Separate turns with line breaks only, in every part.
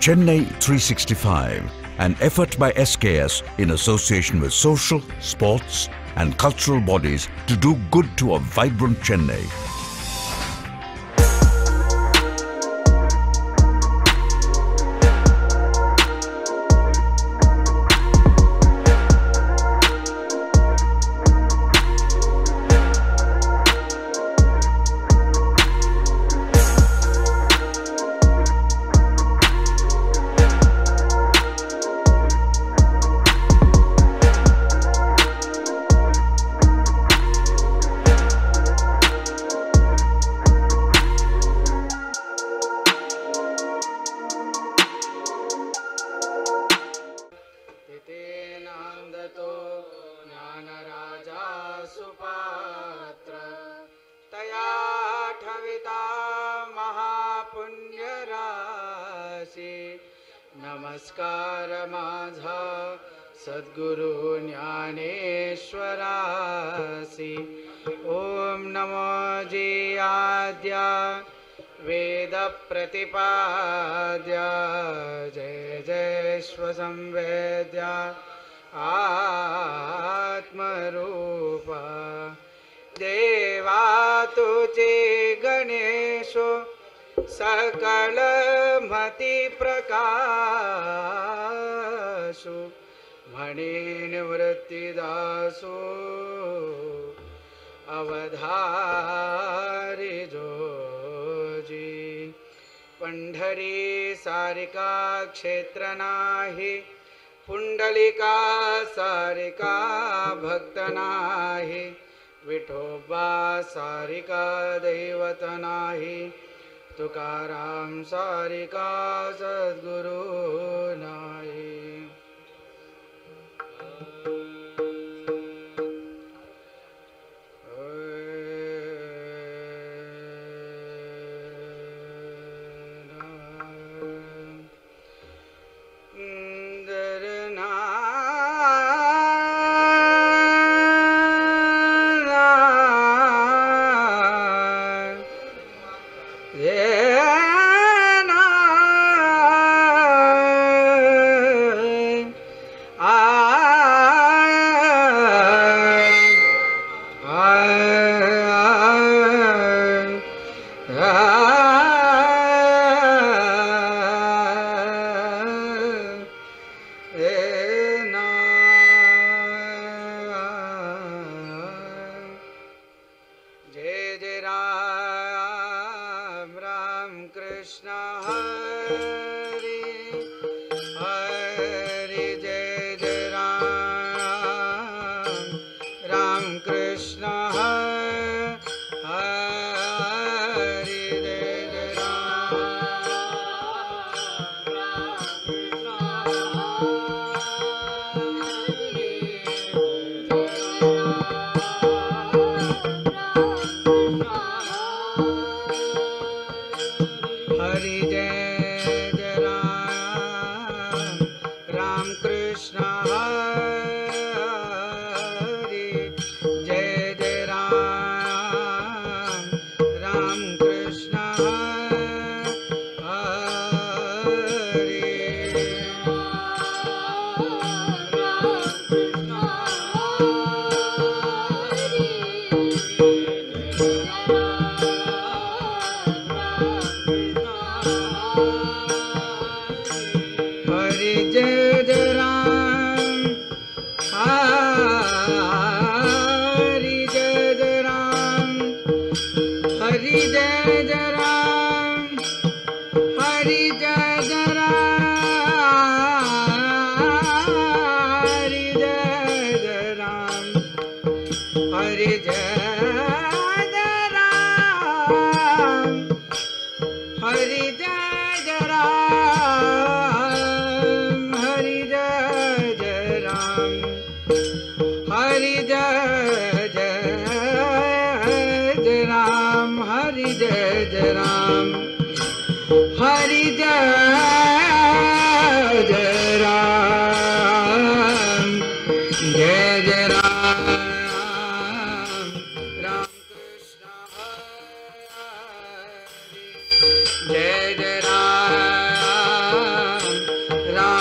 Chennai 365, an effort by SKS in association with social, sports, and cultural bodies to do good to a vibrant Chennai.
तिथेनान्दतो ज्ञानराजा सुपात्र तया ठविता महापुण्यराशी नमस्कार माझा सद्गुरु ज्ञानेश्वरासी ॐ नमो जी आद्या वेदप्रतिपाद्या जय जय स्वसंवेद्या आत्मरूपा देवा तुचे गणेशो सकलमतिप्रकाशो म्हणे निवृत्तिदासो अवधारी जोजी पंढरी सारिका क्षेत्र नाही पुंडलिका सारिका भक्त नाही विठोबा सारिका दैवत नाही तुकाराम सारिका सद्गुरु नाही Yeah.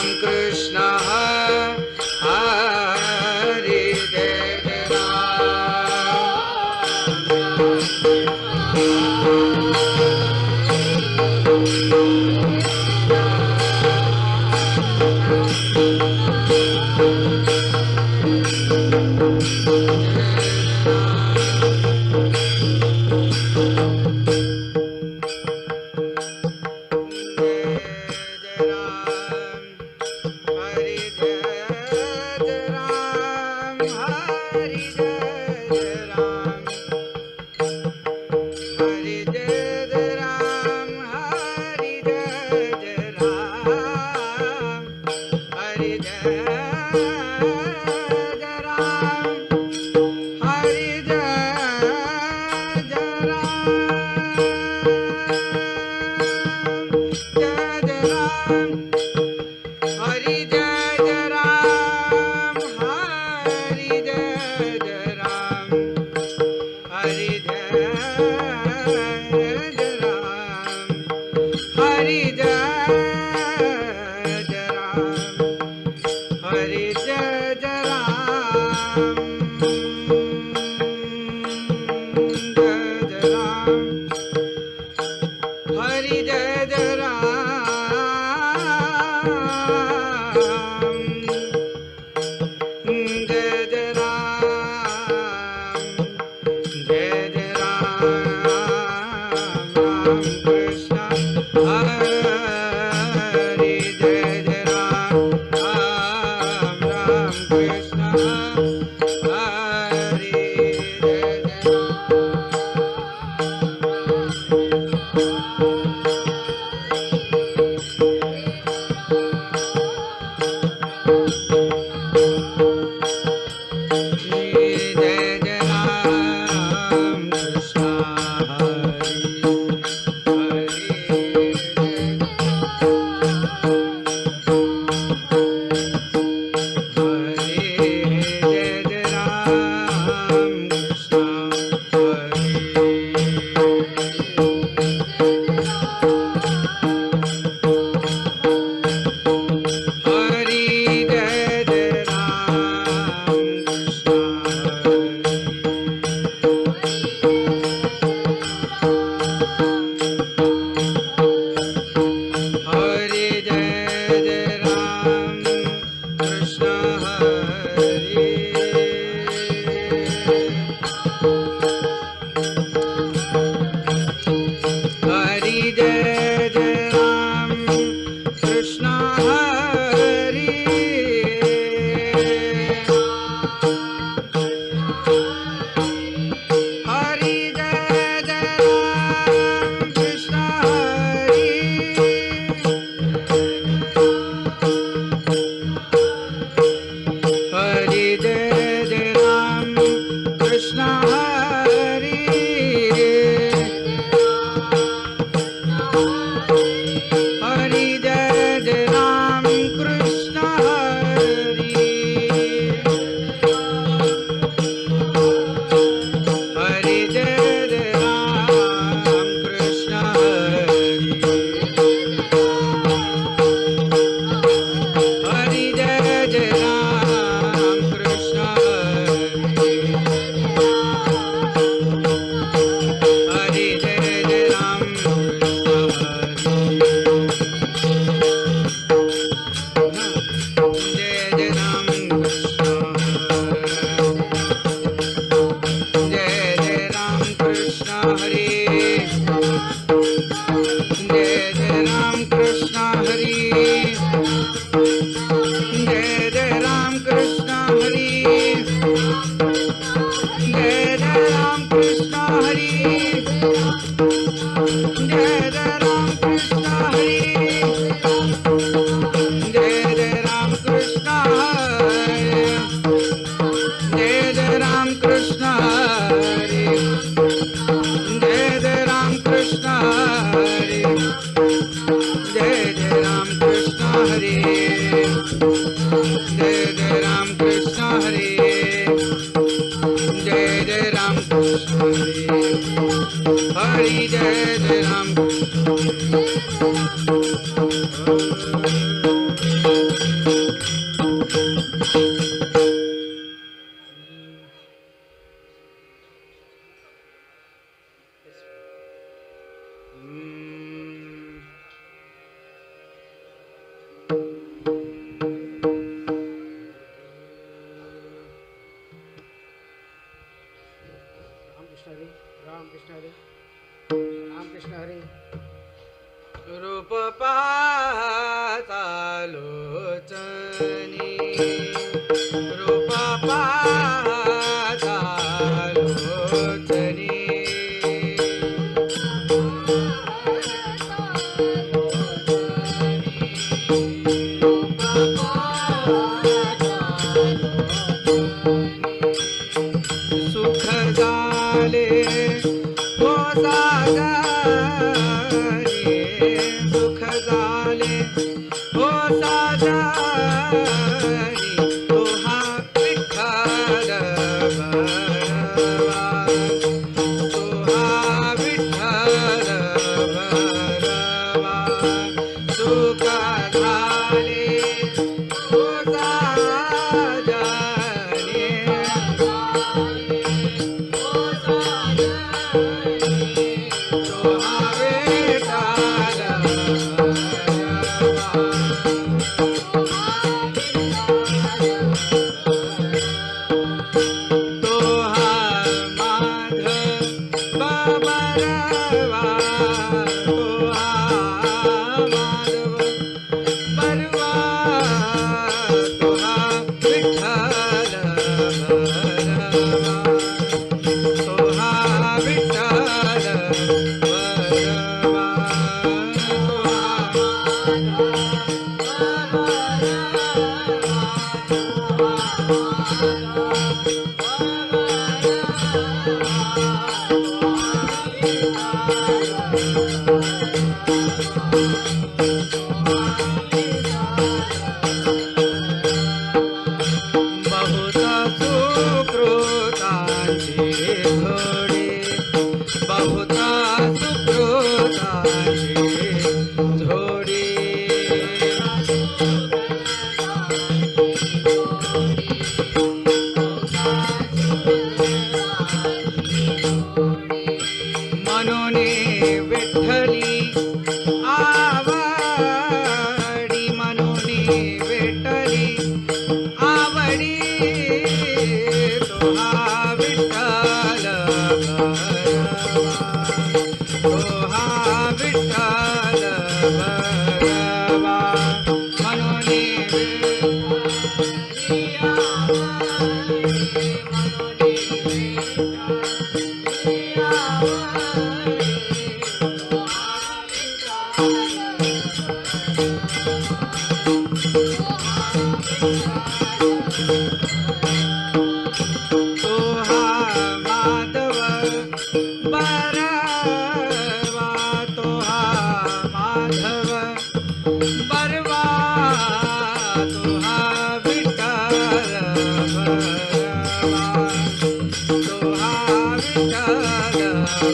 राम कृष्ण हरे जय जय Ram Hari Jai Jai Ram, Hari Jai Jai Ram, Hari Jai Jai Ram, Hari Jai Jai Ram, Hari Jai Jai Ram, Jai Jai Ram. Hari Jai Jai Ram Jai Jai Ram Jai Jai Ram Ram Krishna Hari Jai Jai Ram Ram Ram Krishna Hari Jai Jai Jai Jai Ram Krishna Hari Hari Hari Jai Jai Ram Krishna Hari Jai Jai Ram Krishna Hari Jai Jai Ram Krishna Hari Hari Jai Jai Ram Krishna Hari Hari Jai Jai Ram Krishna Hari Hari Jai Jai Ram Krishna Hari Hari Jai Jai Ram Krishna Hari Hari Jai Jai Ram Krishna Hari Hari Jai Jai Ram Krishna Hari Hari Jai Jai Ram Krishna Hari Jai Jai Ram Krishna Jai Jai Ram Krishna Hari Jai Jai Ram Krishna Hari Jai Jai Ram Krishna Hari Jai Jai Ram Krishna Hari Jai Jai Ram Krishna Hari Jai Jai Ram Krishna Hari Jai Jai Ram Krishna Hari Jai Jai Ram Krishna Hari Jai Jai Ram Krishna Hari Jai Jai Ram Krishna Hari Jai Jai Ram Krishna Hari Hari Jai Jai Ram रूप पातालोचनी रूप पातालोचनी सुख झाले हो साजारे सुख झाले हो साजारी तुहा विठ्ठल भरवा तुहा विठ्ठल भरवा सुख झाले हो साजारे सोहा विठ्ठल बरवा बहुता सुकृतांची झोडी बहुता सुकृतांची झोडी म्हणून विठ्ठली आवडी म्हणून विठ्ठली आवडी तोहा विठ्ठल भरवा तोहा विठ्ठल भरवा म्हणून विठ्ठली आवडी, म्हणून विठ्ठली आवडी, तोहा माधव बरवा तोहा माधव बरवा तोहा विठ्ठल बरवा तोहा विठ्ठल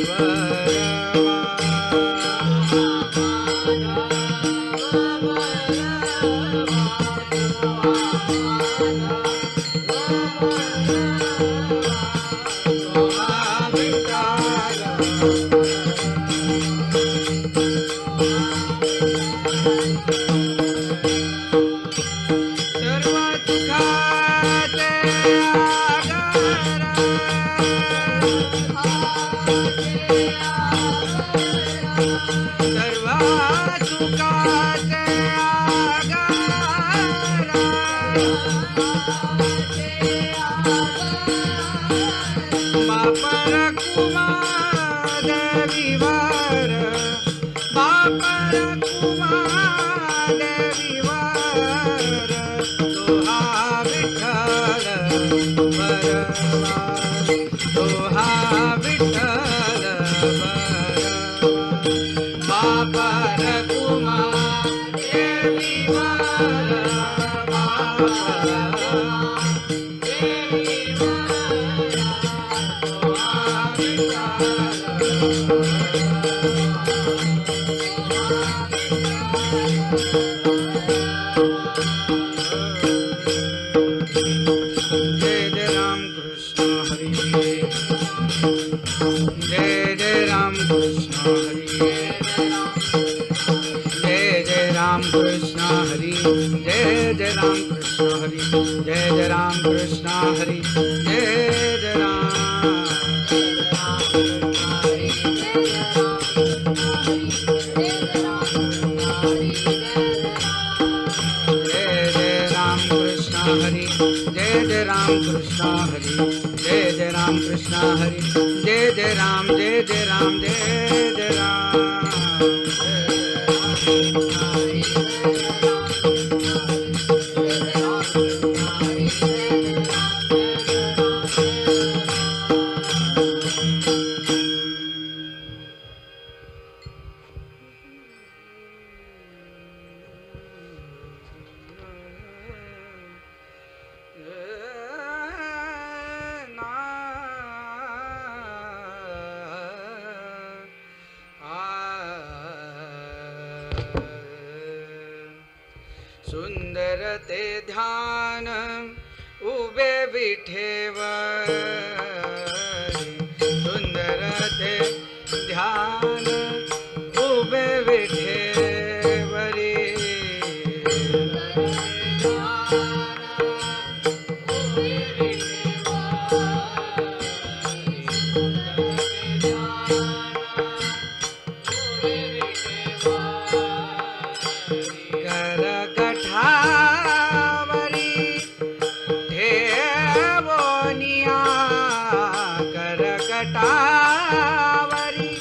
सर्व दुःखाचे सर्व सुखाचे बापर कुमार विवार बापर कुमार विवार तोहा विठ्ठल बरवा तोहा विठ्ठल बरवा बापर कुमार विवार बापर जय जय राम कृष्ण हरि जय जय राम कृष्ण हरि जय जय राम कृष्ण हरि जय जय राम कृष्ण हरि जय जय राम कृष्ण हरि जय जय राम जय राम कृष्ण हरि जय जय राम कृष्ण हरि जय जय राम जय जय राम जय जय राम सुंदर ते ध्यान उभे विठेवर सुंदर ते ध्यान उभे विठेवरी करकठावरी ठेवोनिया करकटावरी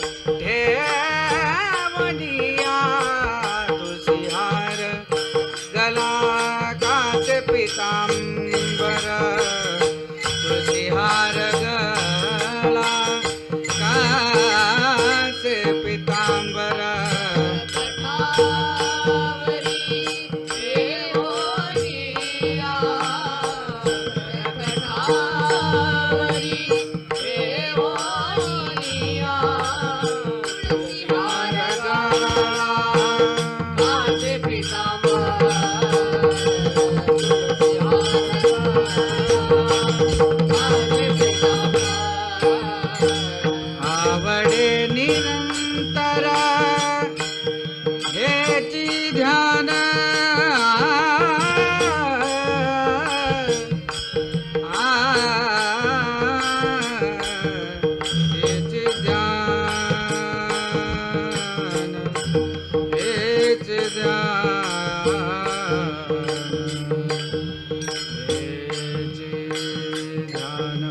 ठेवनिया तुषिहार गला काच पितांबर तुषिहार गला काच पितांबर आवडे निरंतर हेची ध्यान आ, हेची ध्यान हेच ध्यान हेची ध्यान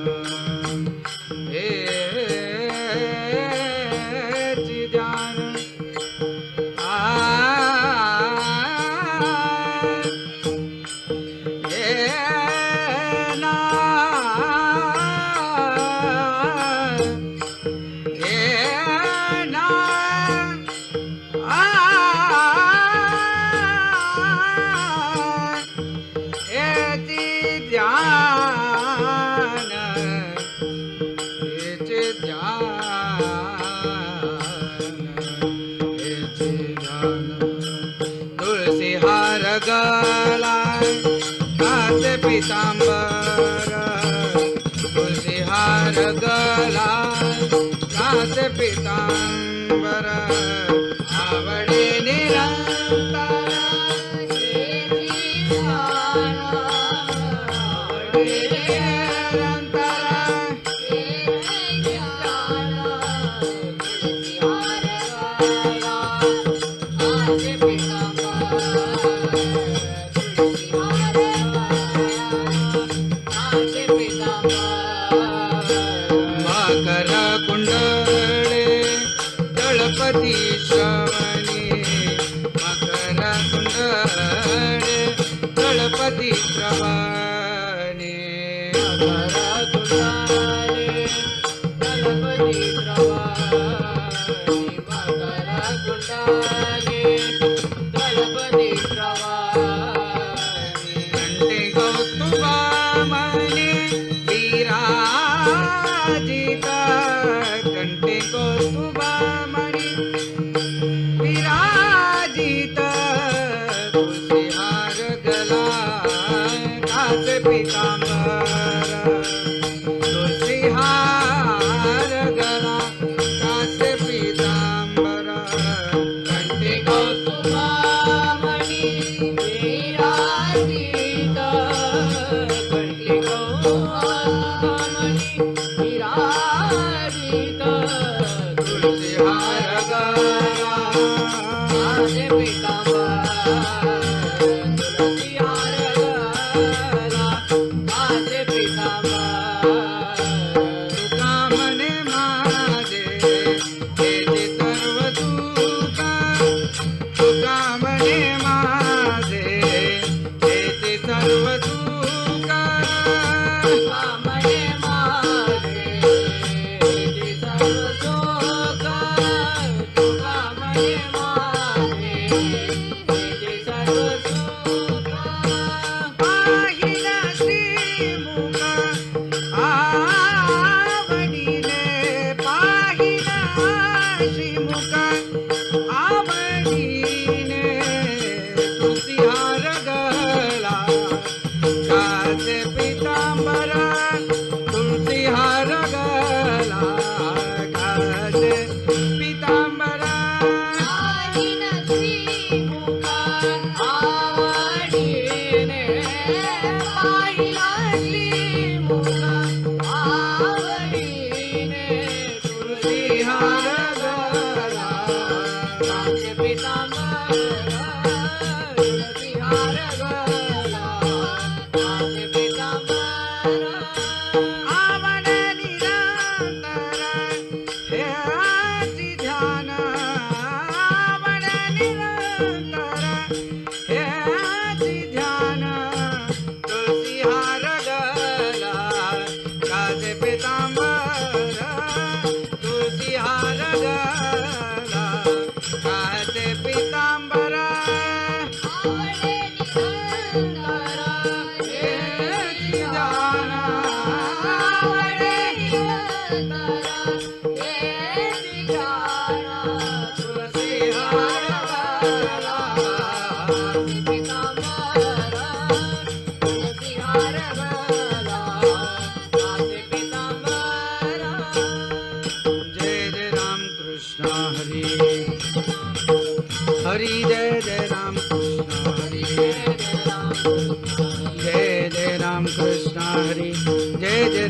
हेच ध्यान आ हे ना हे ना आ हेची ध्यान हेचे ध्यान हेचे ध्यान तुळसी हार गलाय काच पितांबर तुळसी हार गलाय काच पितांबर आवडे निरंतर आवडे निरंतर मकर कुंडळे दळपती श्रवणी मकर कुंडळे दळपती श्रवणी मकर कुंडळे दळपती श्रवणी मकर कुंडळे दळपती श्रवणी कंठे कौस्तुभा मने विराजित कंठे कौस्तुभा मणि विराजित तुलसीहार गला काच पितांबर तुलसीहार गला काच पितांबर कंठे कौस्तुभा मणि विराजित कंठे कौस्तुभा मणि विराजित तुलसीहार गला काच पितांबर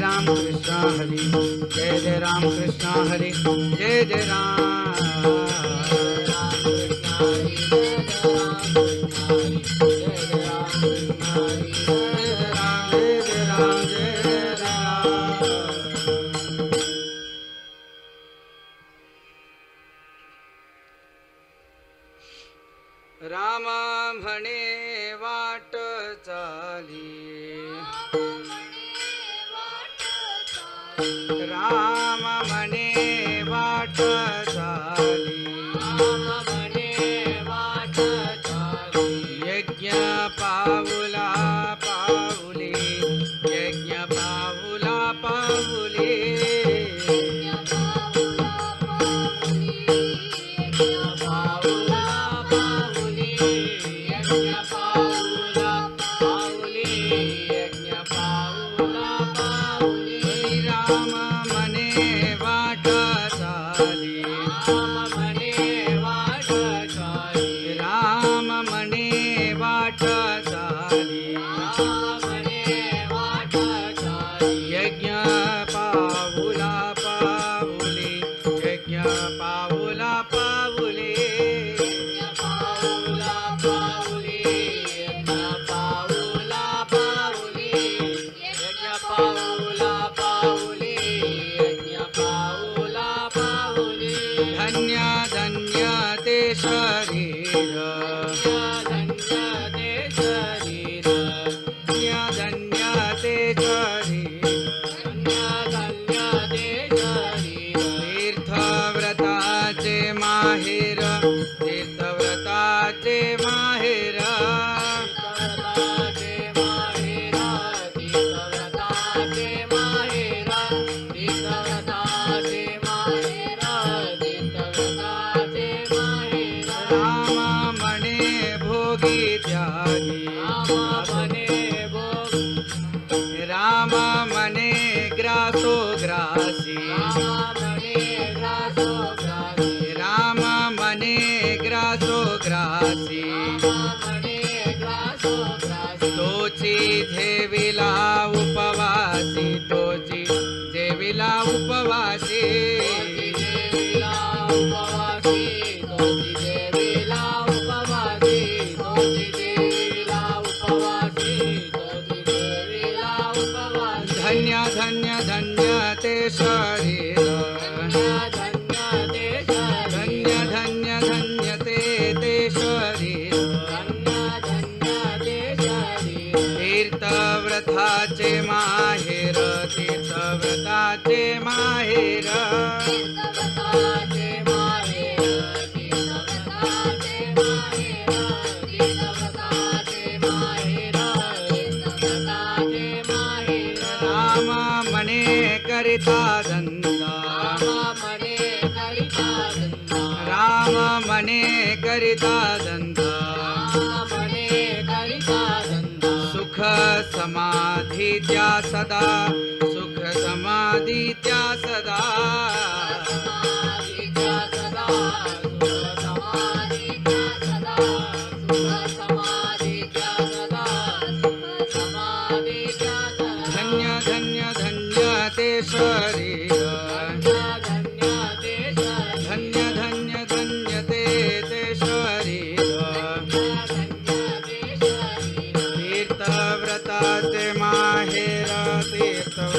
राम कृष्ण हरि जय जय राम कृष्ण हरि जय जय राम जय जय राम जय जय राम राम म्हणे वाट चाली राम म्हणे वाट चाली यज्ञ पाऊला पाऊले यज्ञ पाऊला पाऊले राम म्हणे वाट चाली राम म्हणे वाट चाली यज्ञ पाऊला पाऊले यज्ञ पाऊला पाऊले धन्य धन्य ते शरीर धन्य धन्य ते शरीर तीर्थव्रताचे माहेर तीर्थव्रताचे माहेर राम म्हणे भोगी त्यागी राम म्हणे ग्रासो ग्रासी राम म्हणे ग्रासो ग्रासी तोची झेविला उपवासी तोची जेविला उपवासी धन्य धन्य धन्य ते शरीर धन्य धन्य धन्य ते ते शरीर तीर्थव्रताचे माहेर तीर्थव्रताचे माहेर राम म्हणे करिता धंदा राम म्हणे करिता धंदा सुख समाधी त्या सदा सुख समाधी त्या सदा धन्य धन्य धन्य ते शरीर धन्य धन्य धन्य ते ते शरीर तीर्थव्रताचे माहेर तीर्थव्रताचे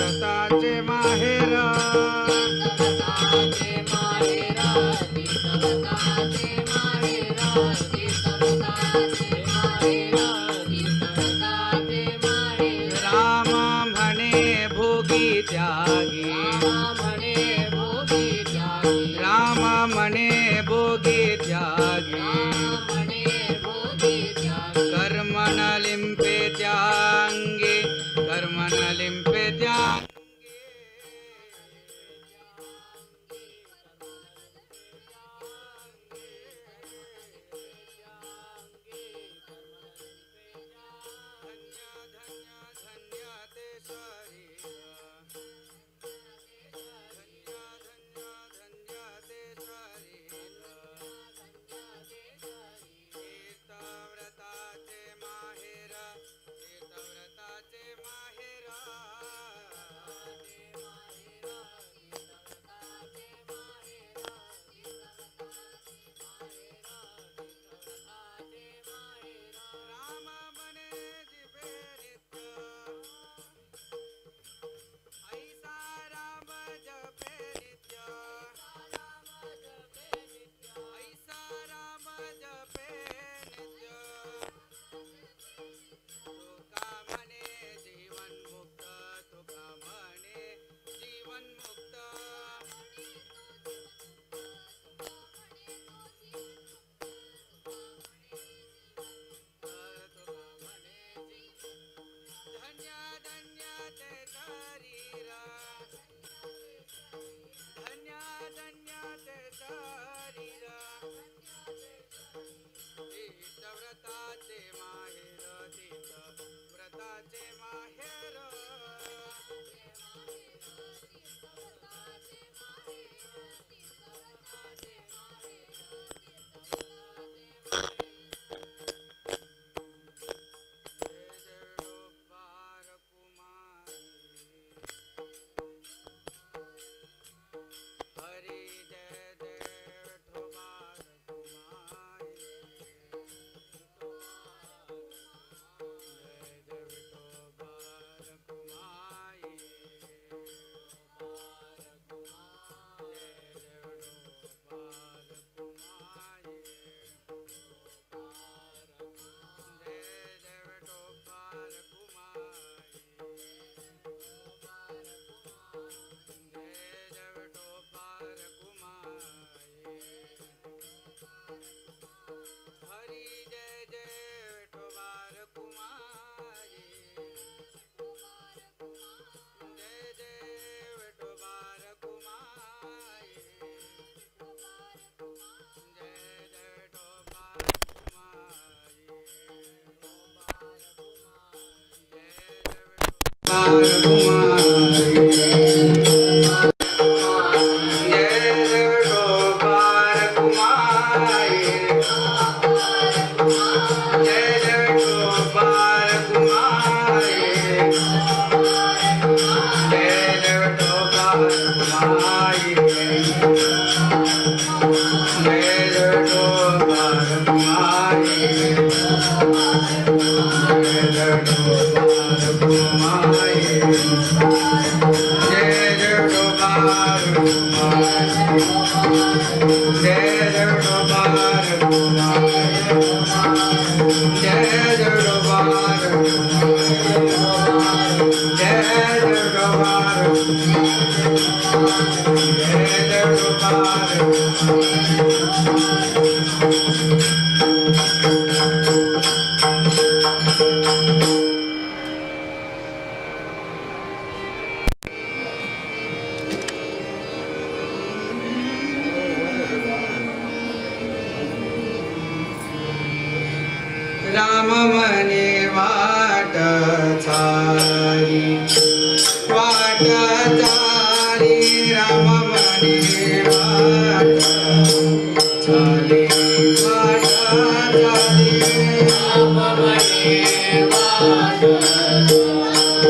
राम मने वाट चाली वाट चाली राम मने वाट चाली वाट चाली राम मने वाट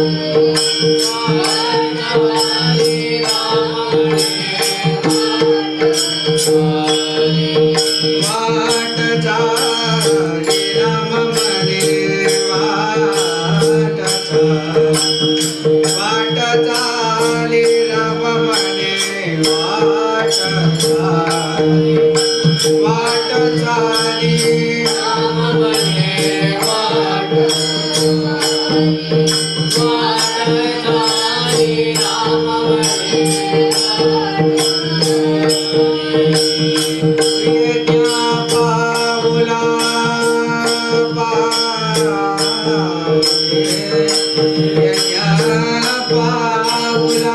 वाट चाली राम मने वाट चाली वाट चाली राम मने वाट चाली वाट चाली राम मने वाट वाट चाली राम मने पावला पावला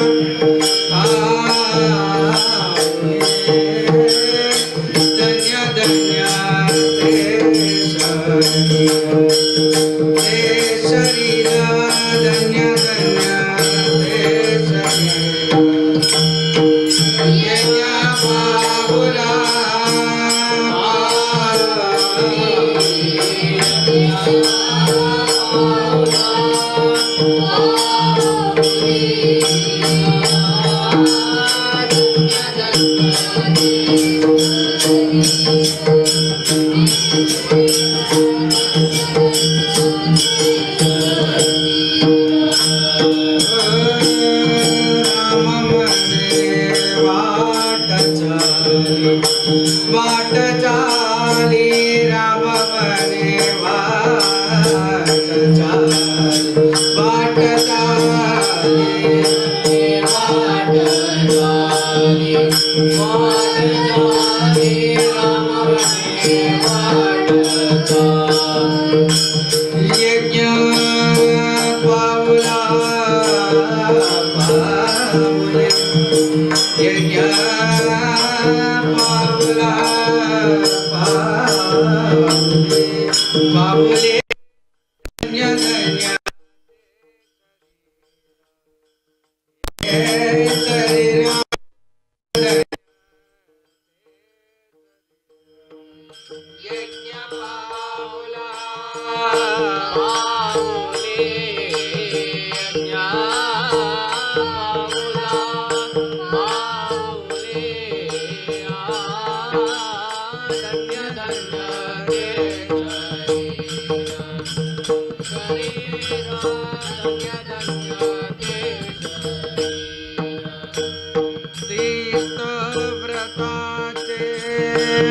धन्य धन्य शरीर धन्य धन्य शरीर वाट चाली राम बने वाट चाली वाट चाली वाट चाली वाट चाली राम बने वाट चाली यज्ञ पावला पावले यज्ञ पावला पावले पावले धन्य धन्य शरीर यज्ञ पावला पावले यज्ञ पावला पावले धन्य धन्य तीर्थव्रताचे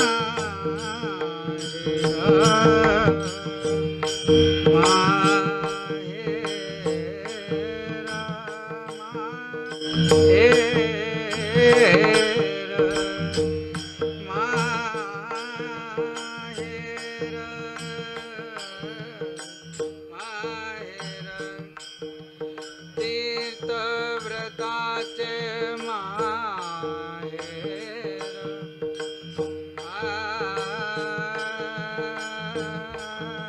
तीर्थव्रताचे माहेर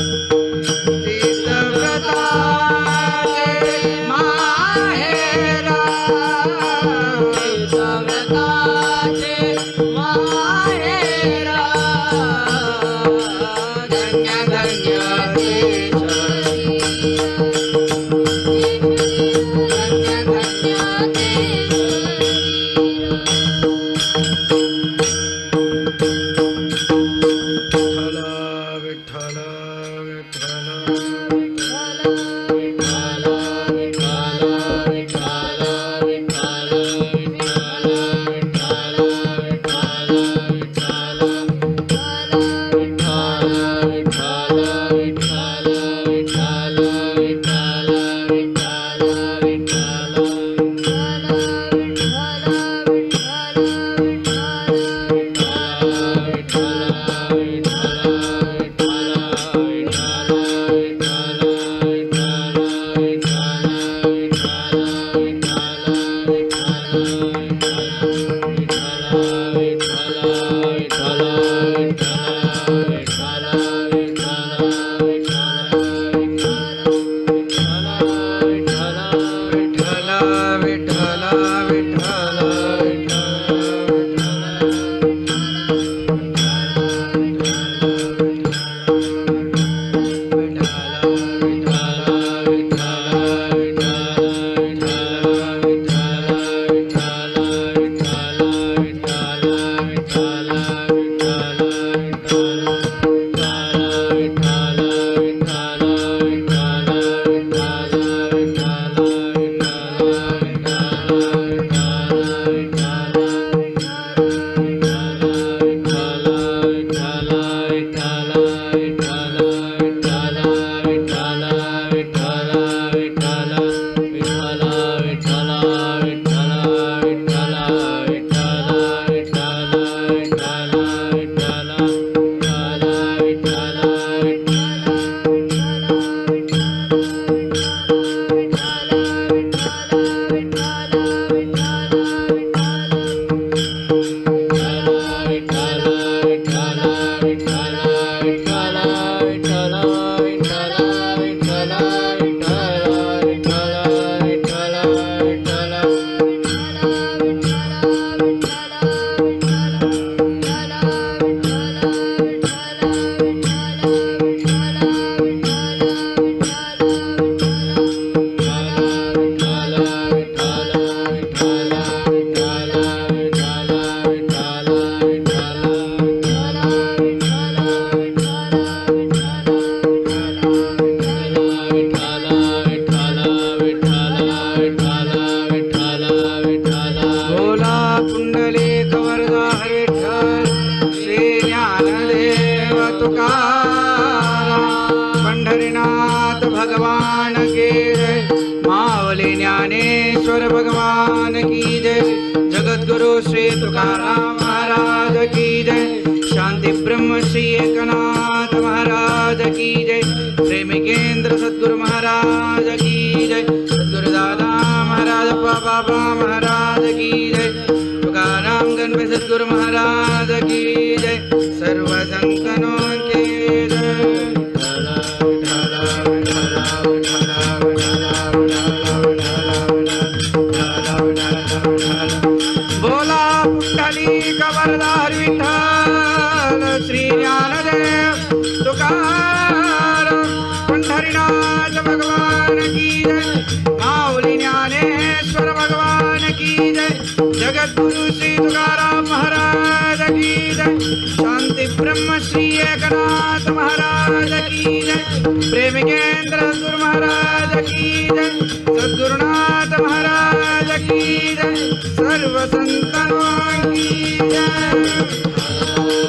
ज्ञानेश्वर भगवान की जय जगत गुरु श्री तुकाराम महाराज की जय शांति ब्रह्म श्री एकनाथ महाराज की जय प्रेम केंद्र सदगुरु महाराज की जय सदगुरु दादा महाराज बाबा महाराज की जय तुकाराम गणपति सदगुरु महाराज की जय सर्व संतनों के जय बोला पुष्टली कबरदार विठ्ठल श्री ज्ञानदेव तुकार पंढरीनाथ भगवान की जय माऊली ज्ञानेश्वर भगवान की जय जगत गुरु श्री तुकाराम महाराज की जय शांति ब्रह्म श्री एकनाथ महाराज की जय प्रेम केंद्र गुरु महाराज की जय सद्गुरुनाथ महाराज की जय सर्व संतनों की जय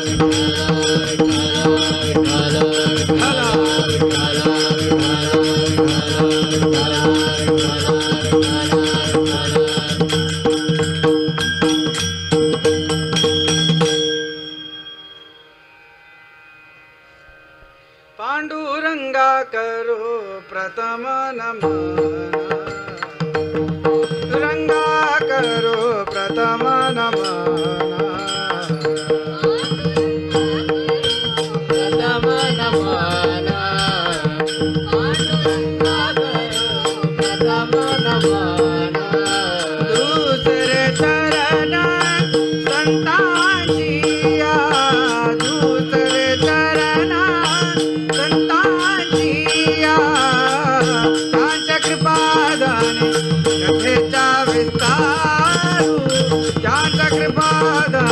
पांडुरंगा करो प्रथम नमन रंगा करो प्रथम नमन
प्रथम नमन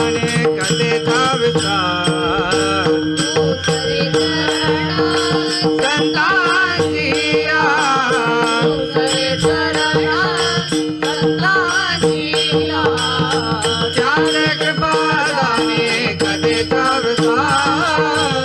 कथेचा विस्तार संतांसिया चार कृपादाने कथेचा विस्तार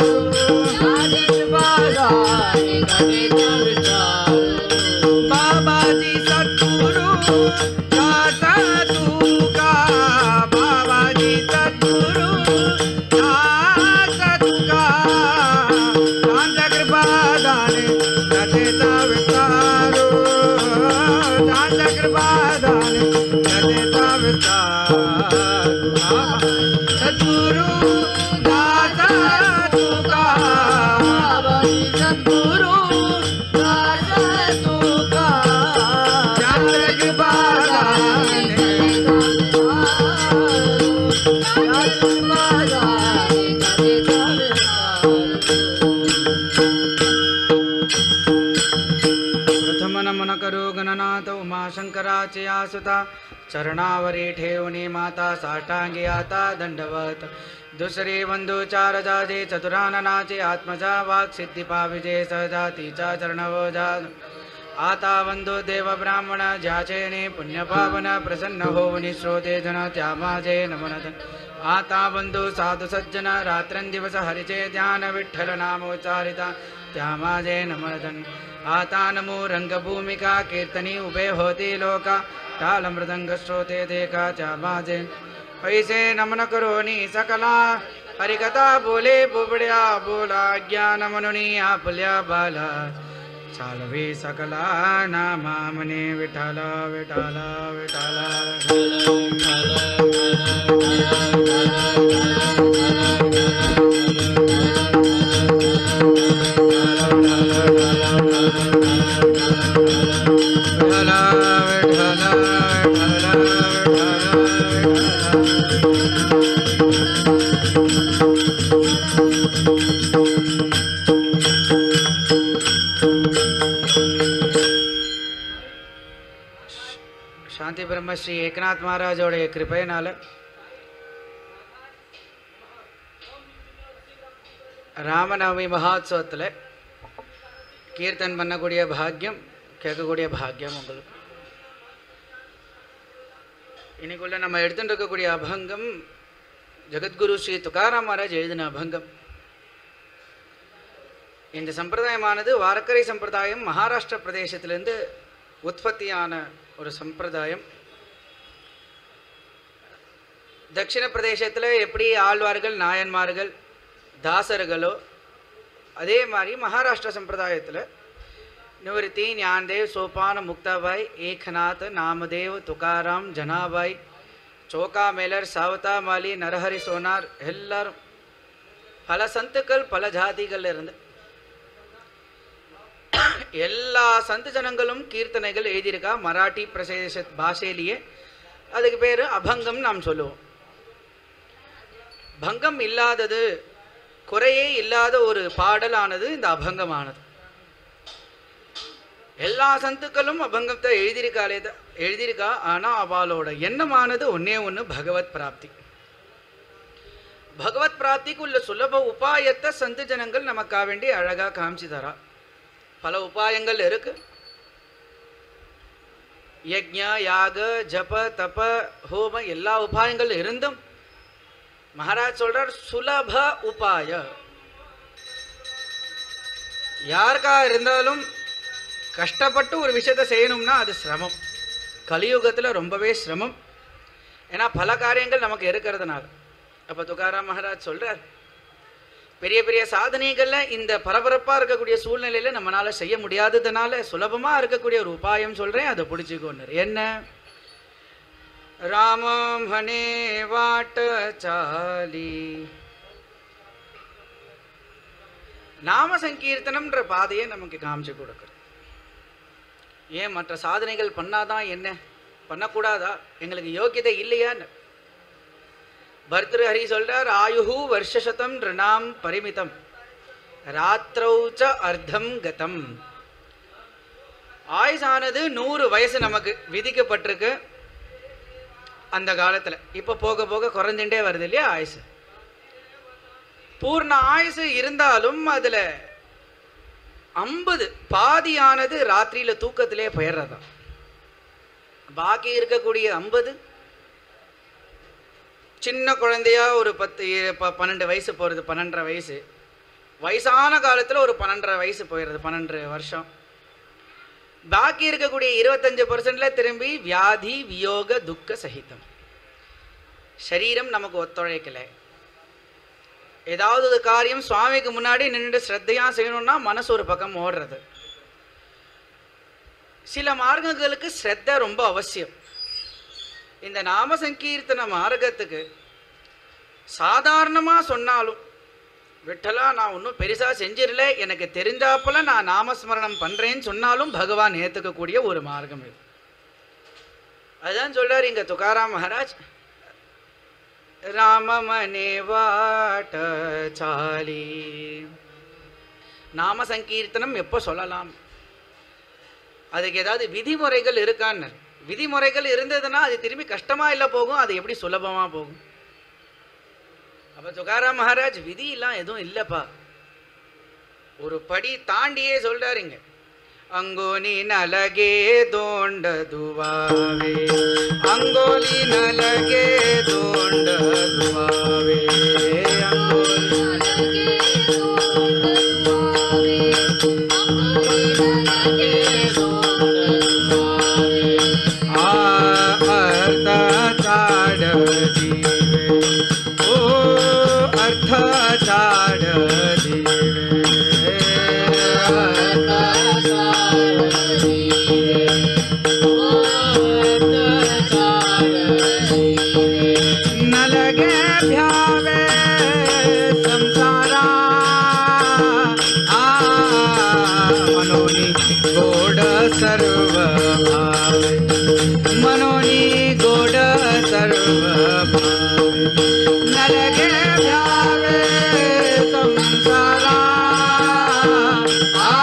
बाबाजी सद्गुरु दाता तुका बाबाजी सद्गुरु दाता तुका शांत कृपादाने कथेचा विस्तार शांत कृपादाने कथेचा विस्तार सद्गुरु दाता तुका चार कृपादाने प्रथम नमन करो गणनाथ उमाशंकराचया सुता चरणावरी ठेवणी माता साष्टांगी आता दंडवत दुसरे बंधू चार जाजे चतुराननाचे आत्मजा वाक सिद्धी पाविजे सहजातीचा चरणवजा आता बंधू देव ब्राह्मण ज्याचेने पुण्यपावन प्रसन्न होवनी श्रोते जन त्या माझे नमनत आता बंधू साधू सज्जन रात्रंदिवस हरिचे ध्यान विठ्ठल नामोच्चारिता त्या माझे नमनतन आता नमो रंगभूमिका कीर्तनी उभे होती लोका टाल मृदंग श्रोते देखा त्या माझे पैसे नमन करोनी सकला हरिकथा बोले बुबड्या बोला ज्ञान म्हणून आपल्या बाला चालवे सकला नामा म्हणे विठाला विठाला विठाला विठाला विठाला विठाला विठाला विठाला ಶಾಂತಿ ಬ್ರಹ್ಮಶ್ರೀ ಏಕನಾಥ್ ಮಹಾರಾಜ್ ಅವರ ಕೃಪೆಯನಾಲ ராமநவமி மகோத்சவத்தில் கீர்த்தன் பண்ணக்கூடிய பாக்கியம் கேட்கக்கூடிய பாக்கியம் உங்களுக்கு இன்னைக்குள்ள நம்ம எடுத்துட்டு இருக்கக்கூடிய அபங்கம் ஜெகத்குரு ஸ்ரீ துகாராம் மகாராஜ் எழுதின அபங்கம் இந்த சம்பிரதாயமானது வாரக்கரை சம்பிரதாயம் மகாராஷ்டிர பிரதேசத்திலிருந்து உற்பத்தியான ஒரு சம்பிரதாயம் தட்சிண பிரதேசத்தில் எப்படி ஆழ்வார்கள் நாயன்மார்கள் தாசர்களோ அதே மாதிரி மகாராஷ்டிர சம்பிரதாயத்தில் நிவர்த்தி ஞான்தேவ் சோபான முக்தாபாய் ஏகநாத் நாமதேவ் துகாராம் ஜனாபாய் சோகா மேலர் சாவதா மாலி நரஹரி சோனார் எல்லாரும் பல சந்துக்கள் பல ஜாதிகள் இருந்து எல்லா சந்து ஜனங்களும் கீர்த்தனைகள் எழுதியிருக்கா மராட்டி பிரதேச பாஷையிலேயே அதுக்கு பேர் அபங்கம் நாம் சொல்லுவோம் பங்கம் இல்லாதது குறையே இல்லாத ஒரு பாடலானது இந்த அபங்கமானது எல்லா சந்துக்களும் அபங்கத்தை எழுதியிருக்காளே தான் எழுதியிருக்கா ஆனால் அவளோட எண்ணமானது ஒன்னே ஒன்று பகவத் பிராப்தி பகவத் பிராப்திக்கு உள்ள சுலப உபாயத்தை சந்து ஜனங்கள் நமக்கா வேண்டி அழகாக காமிச்சு தரா பல உபாயங்கள் இருக்கு யஜ்ஞ யாக ஜப தப ஹோம எல்லா உபாயங்கள் இருந்தும் மகாராஜ் சொல்றார் சுலப உபாய யாருக்கா இருந்தாலும் கஷ்டப்பட்டு ஒரு விஷயத்தை செய்யணும்னா அது சிரமம் கலியுகத்தில் ரொம்பவே சிரமம் ஏன்னா பல காரியங்கள் நமக்கு இருக்கிறதுனால அப்போ துகாராம் மகாராஜ் சொல்றார் பெரிய பெரிய சாதனைகளில் இந்த பரபரப்பாக இருக்கக்கூடிய சூழ்நிலையில் நம்மளால் செய்ய முடியாததுனால சுலபமாக இருக்கக்கூடிய ஒரு உபாயம் சொல்கிறேன் அதை பிடிச்சிக்கோன்னு என்ன ராமம் ஹனே வாட்ட சாலி நாம சங்கீர்த்தனம்ன்ற பாதையை நமக்கு காமிச்சு கொடுக்குறது ஏன் மற்ற சாதனைகள் பண்ணாதான் என்ன பண்ணக்கூடாதா எங்களுக்கு யோக்கியதை இல்லையான்னு பர்திருஹரி சொல்றார் ஆயுஹு வருஷசதம் ரிணாம் பரிமிதம் ராத்திரௌச்ச அர்த்தம் கதம் ஆயுசானது நூறு வயசு நமக்கு விதிக்கப்பட்டிருக்கு அந்த காலத்தில் இப்போ போக போக குறைஞ்சுட்டே வருது இல்லையா ஆயுசு பூர்ண ஆயுசு இருந்தாலும் அதில் ஐம்பது பாதியானது ராத்திரியில் தூக்கத்திலே போயிடுறதா பாக்கி இருக்கக்கூடிய ஐம்பது சின்ன குழந்தையா ஒரு பத்து இ- ப- பன்னெண்டு வயசு போகிறது பன்னெண்டரை வயசு வயசான காலத்தில் ஒரு பன்னெண்டரை வயசு போயிடுறது பன்னெண்டு வருஷம் பாக்கி இருக்கக்கூடிய இருபத்தஞ்சு பர்சன்ட்ல திரும்பி வியாதி வியோக துக்க சகிதம் சரீரம் நமக்கு ஒத்துழைக்கலை ஏதாவது ஒரு காரியம் சுவாமிக்கு முன்னாடி நின்றுட்டு ஸ்ரத்தையா செய்யணும்னா மனசு ஒரு பக்கம் ஓடுறது சில மார்க்கங்களுக்கு ஸ்ரத்த ரொம்ப அவசியம் இந்த நாம சங்கீர்த்தன மார்க்கத்துக்கு சாதாரணமாக சொன்னாலும் விட்டலா நான் ஒன்றும் பெருசாக செஞ்சிடல எனக்கு தெரிஞ்சாப்புல நான் நாமஸ்மரணம் பண்ணுறேன்னு சொன்னாலும் பகவான் ஏற்றுக்கக்கூடிய ஒரு மார்க்கம் இது அதுதான் சொல்றார் இங்க துகாராம் மகாராஜ் ராமமனே வாட்ட சாலி நாம சங்கீர்த்தனம் எப்போ சொல்லலாம் அதுக்கு ஏதாவது விதிமுறைகள் இருக்கான்னு விதிமுறைகள் இருந்ததுன்னா அது திரும்பி கஷ்டமா இல்லை போகும் அது எப்படி சுலபமா போகும் அப்ப துகாராம் மகாராஜ் விதியெல்லாம் எதுவும் இல்லைப்பா ஒரு படி தாண்டியே சொல்றாருங்க ಅಂಗೋಲಿ ನಲಗೆ ದೋಂಡದುವಾವೆ ಅಂಗೋಲಿ ನಲಗೆ ದೋಂಡದುವಾವೆ ಅಂಗೋಲಿ ಆ ಅರ್ಥ ಚಾಡದಿವೆ ಓ ಅರ್ಥ ಚಾಡದಿವೆ ನಲಗೆ ಭ್ಯಾವೆ ಸಂಸಾರ ಆ ಮನೋನಿ ಗೋಡ ಸರ್ವ ಭಾವೆ ಮನೋನಿ ಗೋಡ ಸರ್ವ ಭಾವೆ ನಲಗೆ ಭ್ಯಾವೆ ಸಂಸಾರ ಆ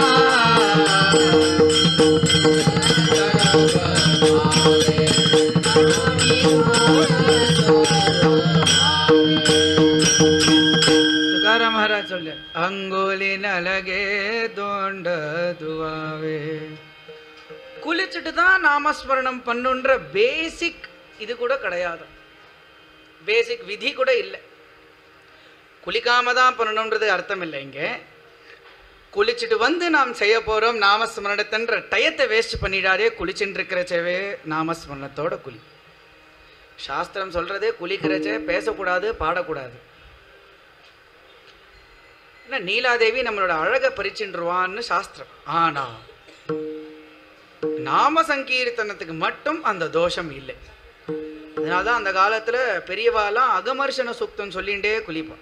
ತುಕಾರ ಮಹಾರಾಜ್ சொல்ல அங்கோலி நலகே தோண்ட துவாவே குளிச்சுட்டு தான் நாமஸ்மரணம் பண்ணுன்ற பேசிக் இது கூட கிடையாது பேசிக் விதி கூட இல்லை குளிக்காம தான் பண்ணணுன்றது அர்த்தம் இல்லை இங்க குளிச்சுட்டு வந்து நாம் செய்ய போறோம் நாமஸ்மரணத்தன்ற டயத்தை வேஸ்ட் பண்ணிடாதே குளிச்சுட்டு இருக்கிறச்சவே நாமஸ்மரணத்தோட குளி சாஸ்திரம் சொல்றதே குளிக்கிறச்சே பேசக்கூடாது பாடக்கூடாது என்ன நீலாதேவி நம்மளோட அழகை பறிச்சுருவான்னு சாஸ்திரம் ஆனா நாம சங்கீர்த்தனத்துக்கு மட்டும் அந்த தோஷம் இல்லை அதனாலதான் அந்த காலத்துல பெரியவாலாம் அகமர்ஷன சுக்தம் சொல்லிண்டே குளிப்பான்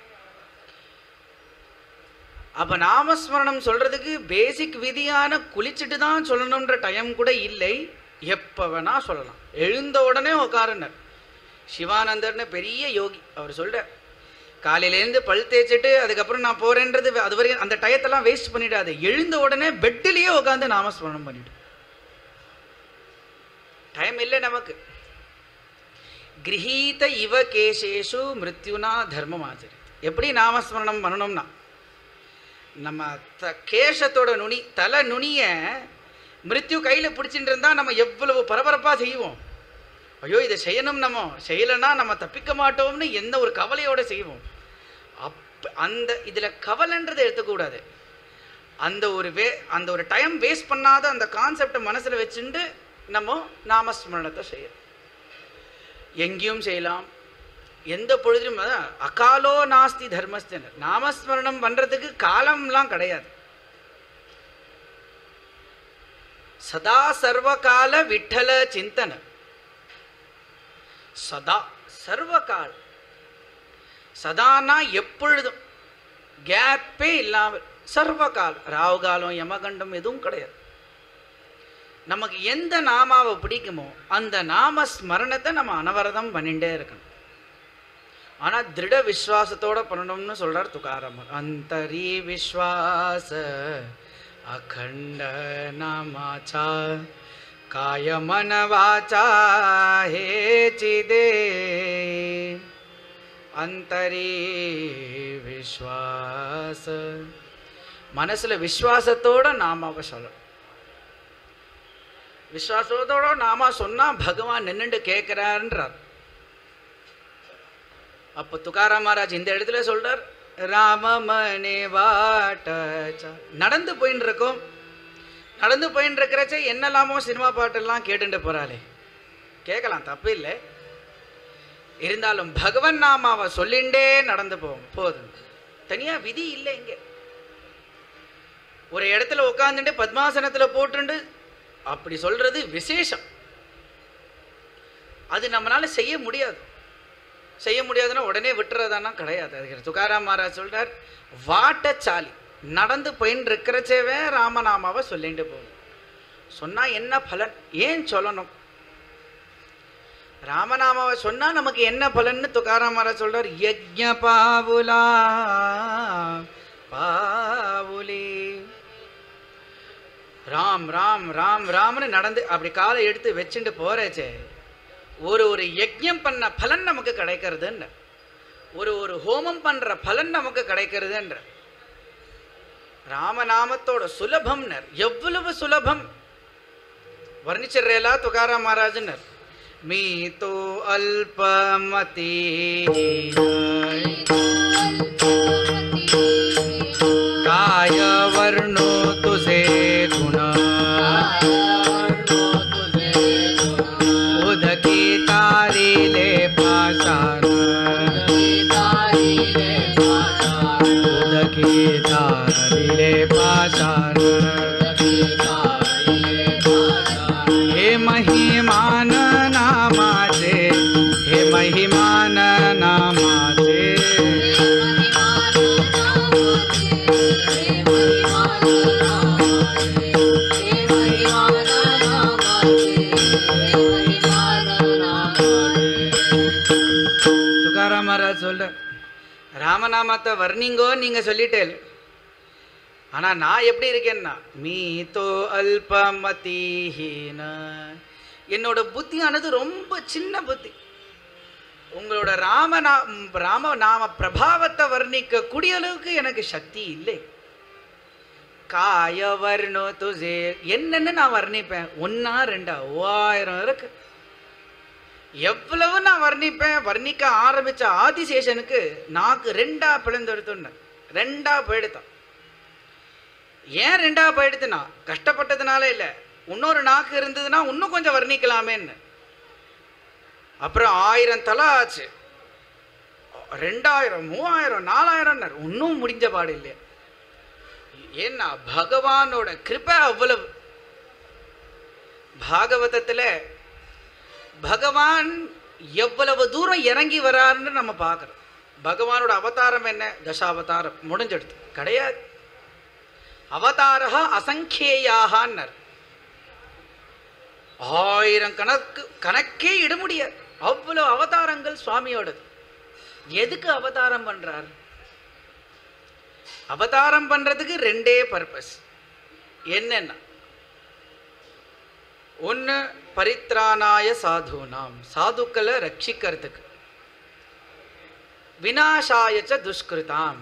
அப்ப நாமஸ்மரணம் சொல்றதுக்கு பேசிக் விதியான குளிச்சுட்டு தான் சொல்லணுன்ற டைம் கூட இல்லை எப்ப வேணா சொல்லலாம் எழுந்த உடனே உட்காருனர் சிவானந்தர்னு பெரிய யோகி அவர் சொல்றார் காலையிலேருந்து பல் தேய்ச்சிட்டு அதுக்கப்புறம் நான் போறேன்றது அது வரைக்கும் அந்த டயத்தெல்லாம் வேஸ்ட் பண்ணிடாது எழுந்த உடனே பெட்டிலேயே உட்காந்து நாமஸ்மரணம் பண்ணிட்டு டைம் இல்லை நமக்கு கிரகீத இவ கேசேஷு மிருத்யுனா தர்மம் ஆச்சரி எப்படி நாமஸ்மரணம் பண்ணணும்னா நம்ம த கேசத்தோட நுனி தலை நுனிய மிருத்யு கையில் பிடிச்சிட்டு இருந்தா நம்ம எவ்வளவு பரபரப்பாக செய்வோம் ஐயோ இதை செய்யணும் நம்ம செய்யலைன்னா நம்ம தப்பிக்க மாட்டோம்னு எந்த ஒரு கவலையோட செய்வோம் அப் அந்த இதில் கவலைன்றதை எடுத்துக்கூடாது அந்த ஒரு வே அந்த ஒரு டைம் வேஸ்ட் பண்ணாத அந்த கான்செப்டை மனசில் வச்சுட்டு நம்ம நாமஸ்மரணத்தை செய்யணும் எங்கேயும் செய்யலாம் எந்த பொழுதிலும் அதான் அகாலோ நாஸ்தி தர்மஸ்தனர் நாமஸ்மரணம் பண்றதுக்கு காலம்லாம் கிடையாது சதா சர்வகால விட்டல சிந்தன சதா சர்வகால சதானா எப்பொழுதும் கேப்பே இல்லாமல் சர்வகாலம் ராவுகாலம் யமகண்டம் எதுவும் கிடையாது நமக்கு எந்த நாமாவை பிடிக்குமோ அந்த நாம ஸ்மரணத்தை நம்ம அனவரதம் பண்ணிட்டே இருக்கணும் ஆனா திருட விஸ்வாசத்தோட பண்ணணும்னு சொல்றார் துகாரம் அந்தரி விஸ்வாச அகண்ட நாமாச்சா कायमन वाचा हे चिदे அந்தரி விஸ்வாச மனசுல விஸ்வாசத்தோட நாமாவை சொல்லணும் விஸ்வாசத்தோட நாமா சொன்னா பகவான் நின்னுட்டு கேட்கிறாருன்றார் அப்போ துக்காராம் மகாராஜ் இந்த இடத்துல சொல்றார் ராமமணி வாட்ட நடந்து போயின்னு இருக்கோம் நடந்து போயின்னு இருக்கிறச்ச என்னெல்லாமோ சினிமா பாட்டெல்லாம் கேட்டுட்டு போறாளே கேட்கலாம் தப்பு இல்லை இருந்தாலும் பகவன் நாமாவை சொல்லிண்டே நடந்து போவோம் போதும் தனியா விதி இல்லை இங்க ஒரு இடத்துல உட்காந்துட்டு பத்மாசனத்துல போட்டுண்டு அப்படி சொல்றது விசேஷம் அது நம்மளால செய்ய முடியாது செய்ய முடியாதுன்னா உடனே விட்டுறதானா கிடையாது அதுக்கு துகாராம் மகாராஜ் சொல்றார் வாட்டச்சாலி நடந்து போயின்னு இருக்கிறச்சேவே ராமநாமாவை சொல்லிட்டு போகும் சொன்னா என்ன பலன் ஏன் சொல்லணும் ராமநாமாவை சொன்னா நமக்கு என்ன பலன்னு துகாராம் மகாராஜ் சொல்றார் யஜ்ஞ பாவுலா பாவுலி ராம் ராம் ராம் ராம்னு நடந்து அப்படி காலை எடுத்து வச்சுட்டு போறச்சே ஒரு ஒரு யஜ்ஞம் பண்ண பலன் நமக்கு கிடைக்கிறதுன்ற ஒரு ஒரு ஹோமம் பண்ற பலன் நமக்கு கிடைக்கிறதுன்ற ராமநாமத்தோட சுலபம்னர் எவ்வளவு சுலபம் வர்ணிச்சிடுறேலா துகாராம் மகாராஜனர் மீ தோ அல்பமதி काय वर्णो तुझे गुण उदकी तारिले पाषाण उदकी तारिले पाषाण हे महिमान नामाचे हे महिमान नामाचे துகாராம் மகாராஜ் சொல்ற ராமநாமத்தை வர்ணிங்கோ நீங்க சொல்லிட்டேன் ஆனா நான் எப்படி இருக்கேன்னா மீ தோ அல்பமதிஹீன என்னோட புத்தியானது ரொம்ப சின்ன புத்தி உங்களோட ராமநா ராம நாம பிரபாவத்தை வர்ணிக்க கூடிய அளவுக்கு எனக்கு சக்தி இல்லை காய வர்ணோ துசே என்னன்னு நான் வர்ணிப்பேன் ஒன்னா ரெண்டா ஓவாயிரம் இருக்கு எவ்வளவு நான் வர்ணிப்பேன் வர்ணிக்க ஆரம்பிச்ச ஆதிசேஷனுக்கு நாக்கு ரெண்டா பிளந்தெடுத்துன்னு ரெண்டா போயிடுத்தான் ஏன் ரெண்டா போயிடுத்துனா கஷ்டப்பட்டதுனால இல்லை இன்னொரு நாக்கு இருந்ததுன்னா இன்னும் கொஞ்சம் வர்ணிக்கலாமேன்னு அப்புறம் ஆயிரம் தலை ஆச்சு ரெண்டாயிரம் மூவாயிரம் நாலாயிரம் இன்னும் முடிஞ்ச பாடு இல்லையா ஏன்னா பகவானோட கிருபை அவ்வளவு பாகவதத்துல பகவான் எவ்வளவு தூரம் இறங்கி வராருன்னு நம்ம பார்க்குறோம் பகவானோட அவதாரம் என்ன தசாவதாரம் முடிஞ்செடுத்து கிடையாது அவதாரா அசங்கேயாகன்னர் ஆயிரம் கணக்கு கணக்கே இட முடியாது அவ்வளவு அவதாரங்கள் சுவாமியோடது எதுக்கு அவதாரம் பண்றார் அவதாரம் பண்றதுக்கு ரெண்டே பர்பஸ் என்னன்னா ஒன்று பரித்ராணாய சாதுனாம் சாதுக்களை ரட்சிக்கிறதுக்கு வினாசாயச்ச துஷ்கிருதாம்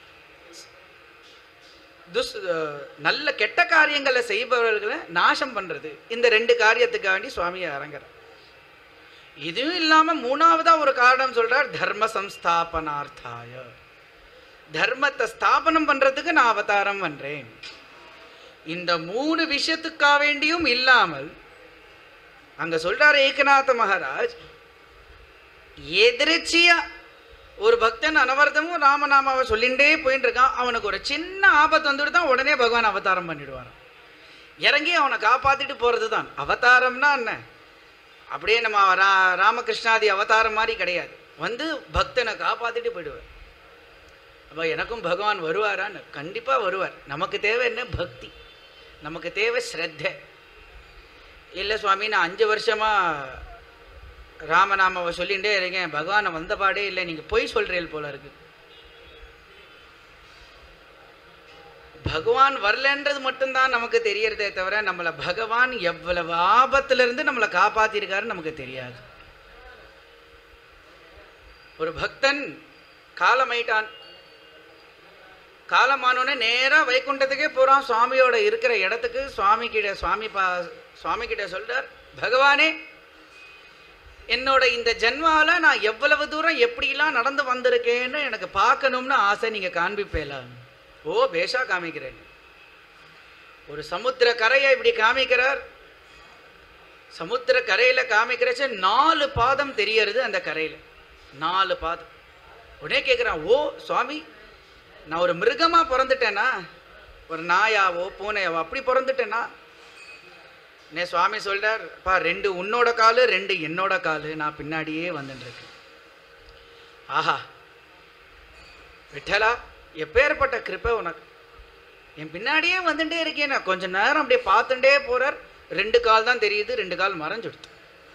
துஸ் அஹ், நல்ல கெட்ட காரியங்களை செய்பவர்களை நாசம் பண்றது இந்த ரெண்டு காரியத்துக்காண்டி சுவாமி அரங்கர் இதுவும் இல்லாம மூணாவதா ஒரு காரணம் சொல்றார் தர்ம சம்ஸ்தாபனார்த்தாய தர்மத்தை ஸ்தாபனம் பண்றதுக்கு நான் அவதாரம் பண்றேன் இந்த மூணு விஷயத்துக்காக வேண்டியும் இல்லாமல் அங்க சொல்றார் ஏகநாத மகாராஜ் எதிர்ச்சியா ஒரு பக்தன் அனவர்த்தமும் ராமநாமாவை சொல்லிண்டே போயிட்டு இருக்கான் அவனுக்கு ஒரு சின்ன ஆபத்து வந்துட்டு தான் உடனே பகவான் அவதாரம் பண்ணிடுவாராம் இறங்கி அவனை காப்பாத்திட்டு போறது தான் அவதாரம்னா என்ன அப்படியே நம்ம ரா ராமகிருஷ்ணாதி அவதாரம் மாதிரி கிடையாது வந்து பக்தனை காப்பாத்திட்டு போயிடுவார் அப்போ எனக்கும் பகவான் வருவாரான்னு கண்டிப்பாக வருவார் நமக்கு தேவை என்ன பக்தி நமக்கு தேவை ஸ்ரத்தை இல்லை சுவாமி நான் அஞ்சு வருஷமா ராமநாமாவை சொல்லிகிட்டே இருக்கேன் பகவானை வந்த பாடே இல்லை நீங்கள் பொய் சொல்கிறீர்கள் போல இருக்கு பகவான் வரலன்றது மட்டும்தான் நமக்கு தெரியறதே தவிர நம்மளை பகவான் எவ்வளவு ஆபத்துல இருந்து நம்மளை காப்பாத்திருக்காருன்னு நமக்கு தெரியாது ஒரு பக்தன் காலமாயிட்டான் காலமானோடனே நேரா வைகுண்டத்துக்கே போறான் சுவாமியோட இருக்கிற இடத்துக்கு சுவாமி கிட்ட சுவாமி பா சுவாமி கிட்ட சொல்றார் பகவானே என்னோட இந்த ஜென்மால நான் எவ்வளவு தூரம் எப்படிலாம் நடந்து வந்திருக்கேன்னு எனக்கு பார்க்கணும்னு ஆசை நீங்க காண்பிப்பேல ஓ பேஷா காமிக்கிறேன் ஒரு சமுத்திர கரையை இப்படி காமிக்கிறார் சமுத்திர கரையில காமிக்கிறச்ச நாலு பாதம் தெரியறது அந்த கரையில நாலு பாதம் உடனே கேட்குறான் ஓ சுவாமி நான் ஒரு மிருகமா பிறந்துட்டேனா ஒரு நாயாவோ பூனையாவோ அப்படி பிறந்துட்டேனா நே சுவாமி சொல்றார் பா ரெண்டு உன்னோட காலு ரெண்டு என்னோட காலு நான் பின்னாடியே வந்துட்டு இருக்கேன் ஆஹா விட்டலா எப்பேற்பட்ட கிருப்பை உனக்கு என் பின்னாடியே வந்துட்டே இருக்கேன் நான் கொஞ்ச நேரம் அப்படியே பார்த்துட்டே போறார் ரெண்டு கால் தான் தெரியுது ரெண்டு கால் மறைஞ்சுடுத்து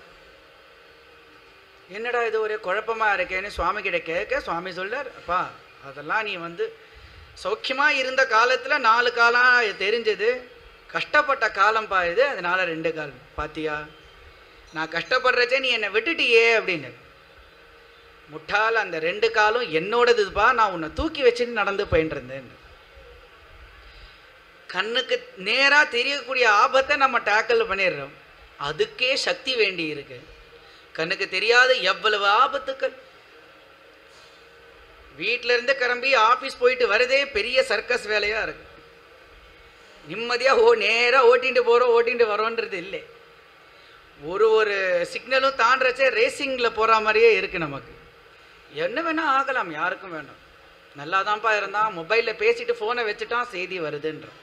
என்னடா இது ஒரே குழப்பமா இருக்கேன்னு சுவாமி கிட்ட கேட்க சுவாமி சொல்றார் அப்பா அதெல்லாம் நீ வந்து சௌக்கியமா இருந்த காலத்துல நாலு காலா தெரிஞ்சது கஷ்டப்பட்ட காலம் பா இது அதனால ரெண்டு கால் பாத்தியா நான் கஷ்டப்படுறச்சே நீ என்னை விட்டுட்டியே அப்படின்னு முட்டாள் அந்த ரெண்டு காலும் என்னோடதுப்பா நான் உன்னை தூக்கி வச்சுட்டு நடந்து போயிட்டு இருந்தேன் கண்ணுக்கு நேரா தெரியக்கூடிய ஆபத்தை நம்ம டேக்கிள் பண்ணிடுறோம் அதுக்கே சக்தி வேண்டி இருக்கு கண்ணுக்கு தெரியாத எவ்வளவு ஆபத்துக்கள் வீட்ல இருந்து கிளம்பி ஆபீஸ் போயிட்டு வரதே பெரிய சர்க்கஸ் வேலையா இருக்கு நிம்மதியா ஓ நேரா ஓட்டிட்டு போறோம் ஓட்டிட்டு வரோன்றது இல்லை ஒரு ஒரு சிக்னலும் தாண்டச்சே ரேசிங்ல போற மாதிரியே இருக்கு நமக்கு என்ன வேணா ஆகலாம் யாருக்கும் வேண்டாம் நல்லா தான்ப்பா இருந்தான் மொபைல்ல பேசிட்டு போனை வச்சுட்டான் செய்தி வருதுன்றான்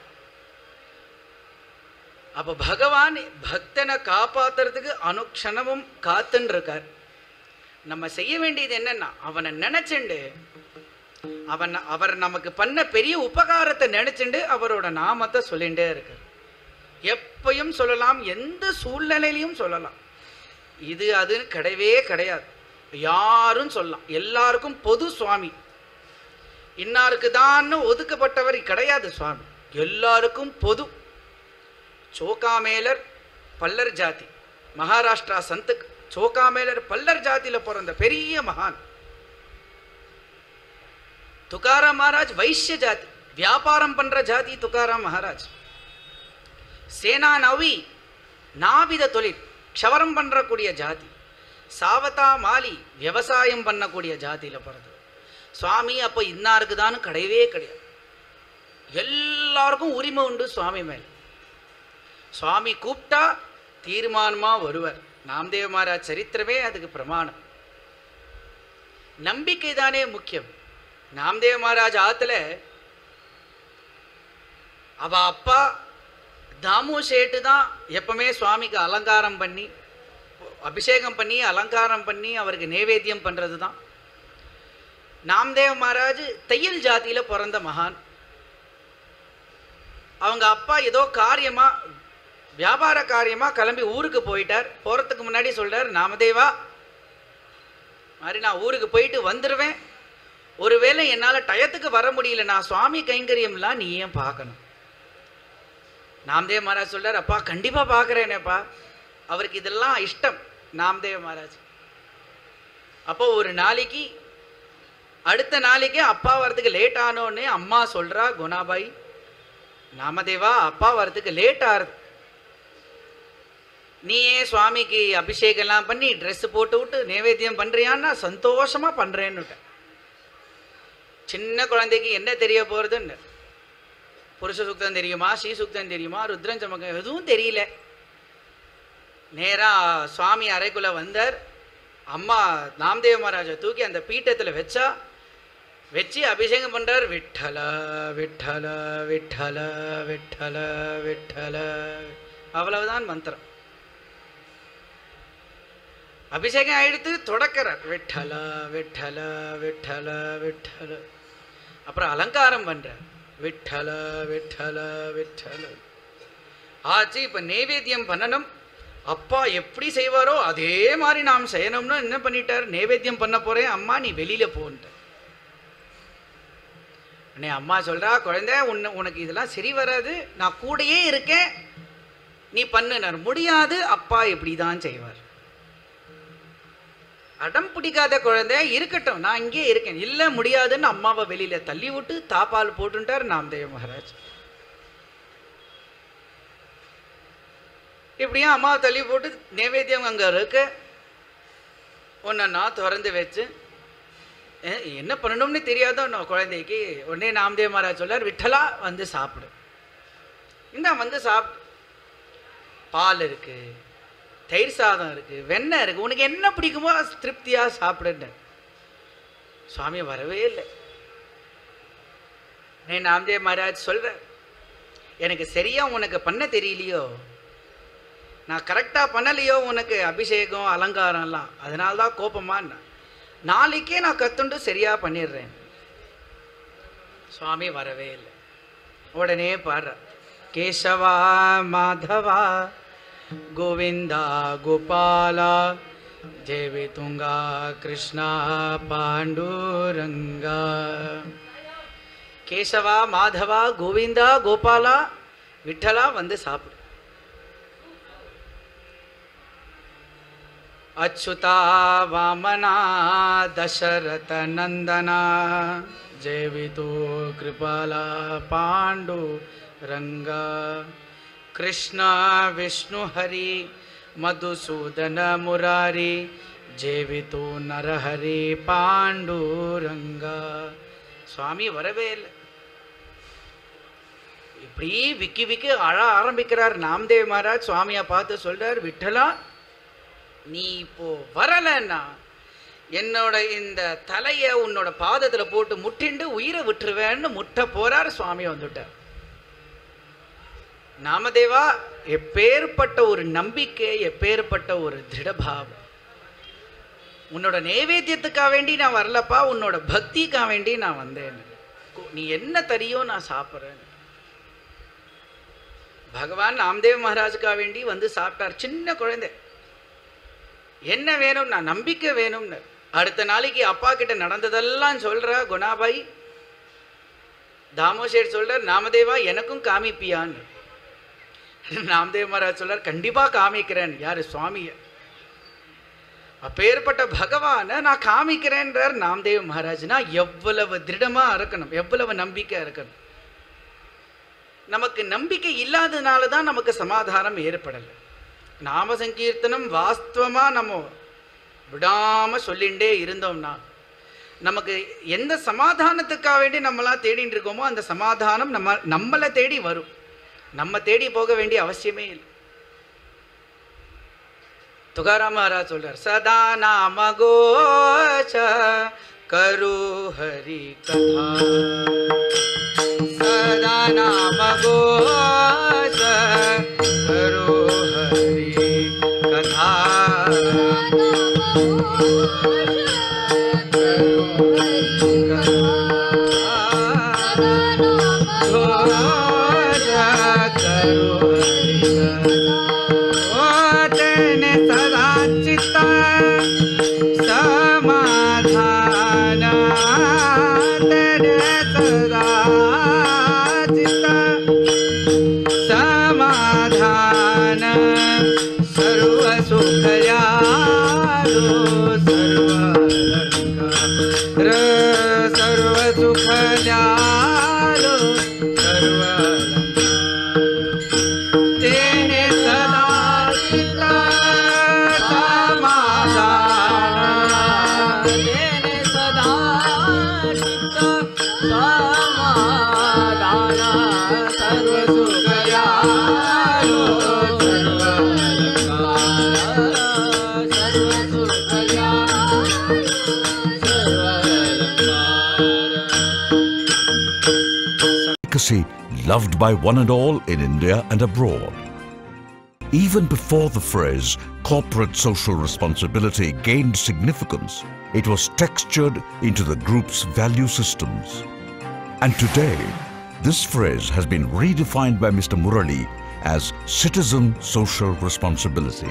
அப்ப பகவான் பக்தனை காப்பாத்துறதுக்கு அனுக்ஷணமும் காத்துன்னு இருக்கார் நம்ம செய்ய வேண்டியது என்னன்னா அவனை நினைச்சுண்டு அவன் அவர் நமக்கு பண்ண பெரிய உபகாரத்தை நினைச்சுண்டு அவரோட நாமத்தை சொல்லிண்டே இருக்கார் எப்பயும் சொல்லலாம் எந்த சூழ்நிலையிலையும் சொல்லலாம் இது அது கிடையவே கிடையாது யாரும் சொல்லலாம் எல்லாருக்கும் பொது சுவாமி இன்னாருக்கு தான் ஒதுக்கப்பட்டவர் கிடையாது சுவாமி எல்லாருக்கும் பொது சோகாமேலர் பல்லர் ஜாதி மகாராஷ்டிரா சந்துக்கு சோகாமேலர் பல்லர் ஜாதியில பிறந்த பெரிய மகான் துகாராம் மகாராஜ் வைஷ்ய ஜாதி வியாபாரம் பண்ற ஜாதி துகாராம் மகாராஜ் சேனா நவி நாபித தொழில் க்ஷவரம் பண்றக்கூடிய ஜாதி சாவதா மாலி விவசாயம் பண்ணக்கூடிய ஜாதியில பிறந்தது சுவாமி அப்போ இன்னாருக்கு தான் கிடையவே கிடையாது எல்லாருக்கும் உரிமை உண்டு சுவாமி மேல சுவாமி கூப்பிட்டா தீர்மானமா வருவர் நாம்தேவ மகாராஜ் சரித்திரமே அதுக்கு பிரமாணம் நம்பிக்கை தானே முக்கியம் நாம்தேவ மகாராஜ் ஆத்துல அவ அப்பா தாமு சேட்டு தான் எப்பவுமே சுவாமிக்கு அலங்காரம் பண்ணி அபிஷேகம் பண்ணி அலங்காரம் பண்ணி அவருக்கு நைவேத்தியம் பண்றது தான் நாம்தேவ் மகாராஜ் தையல் ஜாதியில பிறந்த மகான் அவங்க அப்பா ஏதோ காரியமா வியாபார காரியமா கிளம்பி ஊருக்கு போயிட்டார் போறதுக்கு முன்னாடி சொல்றார் நாமதேவா மாதிரி நான் ஊருக்கு போயிட்டு வந்துடுவேன் ஒருவேளை என்னால் டயத்துக்கு வர முடியல நான் சுவாமி கைங்கரியம்லாம் நீ ஏன் பார்க்கணும் நாம்தேவ் மகாராஜ் சொல்றார் அப்பா கண்டிப்பா பார்க்குறேனேப்பா அவருக்கு இதெல்லாம் இஷ்டம் நாம்தேவ் மகாராஜ் அப்போ ஒரு நாளைக்கு அடுத்த நாளைக்கே அப்பா வரதுக்கு லேட் ஆனோடனே அம்மா சொல்றா குணாபாய் நாமதேவா அப்பா வரதுக்கு லேட் ஆகுது நீயே சுவாமிக்கு அபிஷேகம்லாம் பண்ணி ட்ரெஸ் போட்டு விட்டு நைவேத்தியம் பண்றியான்னா சந்தோஷமா பண்றேன்னு சின்ன குழந்தைக்கு என்ன தெரிய போறதுன்னு புருஷ சுத்தம் தெரியுமா ஸ்ரீ சுத்தம் தெரியுமா ருத்ரன் சமக்கம் எதுவும் தெரியல நேரா சுவாமி அறைக்குள்ள வந்தார் அம்மா நாம்தேவ மகாராஜை தூக்கி அந்த பீட்டத்துல வச்சா வச்சு அபிஷேகம் பண்றார் விட்டல விட்டல விட்டல விட்டல விட்டல அவ்வளவுதான் மந்திரம் அபிஷேகம் ஆயிடுத்து தொடக்கிறார் விட்டல விட்டல விட்டல விட்டல அப்புறம் அலங்காரம் பண்றார் விட்டல விட்டல விட்டல ஆச்சு இப்ப நைவேத்தியம் பண்ணணும் அப்பா எப்படி செய்வாரோ அதே மாதிரி நாம் செய்யணும்னு என்ன பண்ணிட்டார் நைவேத்தியம் பண்ண போறேன் அம்மா நீ வெளியில போன்ட்ட உடனே அம்மா சொல்றா குழந்தை உன்னை உனக்கு இதெல்லாம் சரி வராது நான் கூடயே இருக்கேன் நீ பண்ணுனார் முடியாது அப்பா இப்படி தான் செய்வார் அடம் பிடிக்காத குழந்தை இருக்கட்டும் நான் இங்கே இருக்கேன் இல்லை முடியாதுன்னு அம்மாவை வெளியில தள்ளி விட்டு தாப்பால் போட்டுட்டார் நாம்தேவ் மகாராஜ் இப்படியும் அம்மாவை தள்ளி போட்டு நைவேத்தியம் அங்கே இருக்கு ஒன்றா திறந்து வச்சு "ஏ, என்ன பண்ணணும்னு தெரியாதோ நான் குழந்தைக்கு உடனே நாம்தேவ் மகாராஜ் சொல்லார் விட்டலா வந்து சாப்பிடு இந்த வந்து சாப்பிடு பால் இருக்கு தயிர் சாதம் இருக்கு வெண்ணெய் இருக்கு உனக்கு என்ன பிடிக்குமோ திருப்தியா சாப்பிடுன்னு சுவாமி வரவே இல்லை நீ நாம்தேவ் மகாராஜ் சொல்ற எனக்கு சரியா உனக்கு பண்ண தெரியலையோ நான் கரெக்டாக பண்ணலையோ உனக்கு அபிஷேகம் அலங்காரம்லாம் அதனால தான் கோபமான்னு நாளைக்கே நான் கத்துண்டு சரியா பண்ணிடுறேன் சுவாமி வரவே இல்லை உடனே பாடுற கேசவா மாதவா கோவிந்தா கோபாலா ஜெயவி துங்கா கிருஷ்ணா பாண்டூரங்கா கேசவா மாதவா கோவிந்தா கோபாலா விட்டலா வந்து சாப்பிடு अच्युता वामना दशरथ नंदना जयवितो कृपाला पांडु रंगा कृष्ण विष्णु हरि मधुसूदन मुरारी ஜெயவித்து நரஹரி பாண்டூரங்கா சுவாமி வரவே இல்லை இப்படி விக்கி விக்கி அழ ஆரம்பிக்கிறார் நாம்தேவ் மகாராஜ் சுவாமியை பார்த்து சொல்றார் விட்டலா நீ இப்போ வரலன்னா என்னோட இந்த தலையை உன்னோட பாதத்துல போட்டு முட்டிண்டு உயிரை விட்டுருவேன்னு முட்ட போறார் சுவாமி வந்துட்டார் நாமதேவா எப்பேற்பட்ட ஒரு நம்பிக்கை எப்பேற்பட்ட ஒரு திருடபாவம் உன்னோட நைவேத்தியத்துக்காக வேண்டி நான் வரலப்பா உன்னோட பக்திக்காக வேண்டி நான் வந்தேன் கு- நீ என்ன தரியோ நான் சாப்பிட்றேன் பகவான் நாம்தேவ் மகாராஜுக்காக வேண்டி வந்து சாப்பிட்டார் சின்ன குழந்தை என்ன வேணும் நான் நம்பிக்கை வேணும்னு அடுத்த நாளைக்கு அப்பா கிட்ட நடந்ததெல்லாம் சொல்ற குணாபாய் தாமோஷேர் சொல்றார் நாமதேவா எனக்கும் காமிப்பியான்னு நாமதேவ் மகாராஜ் சொல்றார் கண்டிப்பா காமிக்கிறேன் யாரு சுவாமிய அப்பேற்பட்ட பகவானை நான் காமிக்கிறேன்றார் நாம்தேவ் மகாராஜ்னா எவ்வளவு திருடமா இருக்கணும் எவ்வளவு நம்பிக்கை இருக்கணும் நமக்கு நம்பிக்கை இல்லாதனால தான் நமக்கு சமாதானம் ஏற்படலை நாம சங்கீர்த்தனம் வாஸ்தவமா நம்ம விடாம சொல்லிண்டே இருந்தோம்னா நமக்கு எந்த சமாதானத்துக்காக வேண்டி நம்மளாம் தேடிட்டு இருக்கோமோ அந்த சமாதானம் நம்ம நம்மளை தேடி வரும் நம்ம தேடி போக வேண்டிய அவசியமே இல்லை துகாராம் மகாராஜ் சொல்றார் சதா நாம கோச்ச கரு ஹரி கதா सदा नाम गोच करो हरि कथा घोष करो हरि कथा। ओ तेने सदा चित्त समाधान तेरे सदा चित्त समाधान सर्व सुखयालो सर्व सर्व सुखयालो सर्व तेने सदा चित्त समाधान तेने सदा चित्त समाधान सर्व सुखयालो सर्व अलंकार सर्व सुखयालो सर्व अलंकार
Legacy loved by one and all in India and abroad. Even before the phrase corporate social responsibility gained significance, it was textured into the group's value systems. And today, this phrase has been redefined by Mr. Murali as citizen social responsibility.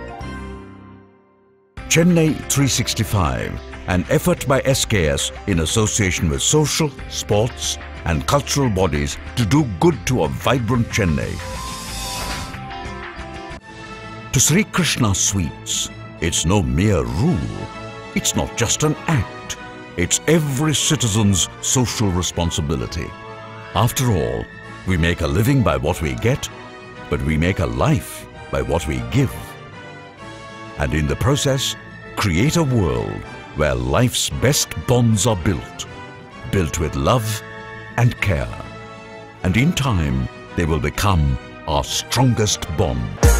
Chennai 365, an effort by SKS in association with social, sports, and cultural bodies to do good to a vibrant Chennai. To Sri Krishna Sweets, it's no mere rule. It's not just an act. It's every citizen's social responsibility. After all, we make a living by what we get, but we make a life by what we give. And in the process, create a world where life's best bonds are built, built with love and care. And in time, they will become our strongest bond.